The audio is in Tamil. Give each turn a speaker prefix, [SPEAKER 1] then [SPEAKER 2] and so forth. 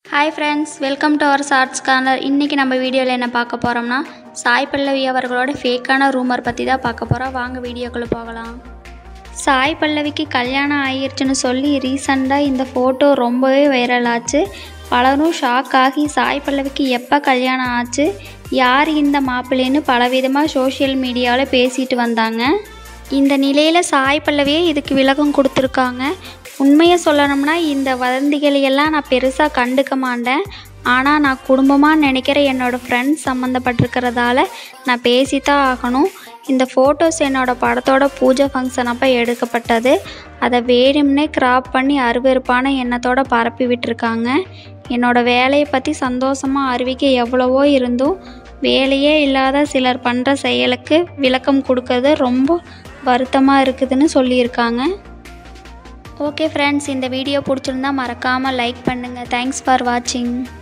[SPEAKER 1] hi friends welcome to our shorts corner இன்றைக்கி நம்ம வீடியோவில் என்ன பார்க்க போகிறோம்னா சாய் பல்லவி அவர்களோட ஃபேக்கான ரூமர் பற்றி தான் பார்க்க போகிறோம் வாங்க வீடியோக்குள்ளே போகலாம் சாய் பல்லவிக்கு கல்யாணம் ஆகிருச்சுன்னு சொல்லி ரீசண்டாக இந்த ஃபோட்டோ ரொம்பவே வைரல் ஆச்சு பலரும் ஷாக் ஆகி சாய் பல்லவிக்கு எப்போ கல்யாணம் ஆச்சு யார் இந்த மாப்பிள்ளைன்னு பலவிதமாக சோஷியல் மீடியாவில் பேசிட்டு வந்தாங்க இந்த நிலையில் சாய் பல்லவியே இதுக்கு விளக்கம் கொடுத்துருக்காங்க உண்மையை சொல்லணும்னா இந்த வதந்திகளையெல்லாம் நான் பெருசாக கண்டுக்க மாட்டேன் ஆனால் நான் குடும்பமாக நினைக்கிற என்னோடய ஃப்ரெண்ட்ஸ் சம்மந்தப்பட்டிருக்கிறதால நான் பேசித்தான் ஆகணும் இந்த ஃபோட்டோஸ் என்னோடய படத்தோட பூஜை ஃபங்க்ஷன் அப்போ எடுக்கப்பட்டது அதை வேணும்னே கிராப் பண்ணி அருவெருப்பான எண்ணத்தோட பரப்பி விட்டுருக்காங்க என்னோடய வேலையை பற்றி சந்தோஷமாக அறிவிக்க எவ்வளவோ இருந்தும் வேலையே இல்லாத சிலர் பண்ணுற செயலுக்கு விளக்கம் கொடுக்கறது ரொம்ப வருத்தமாக இருக்குதுன்னு சொல்லியிருக்காங்க ஓகே ஃப்ரெண்ட்ஸ் இந்த வீடியோ பிடிச்சிருந்தா மறக்காமல் லைக் பண்ணுங்கள் தேங்க்ஸ் ஃபார் வாட்சிங்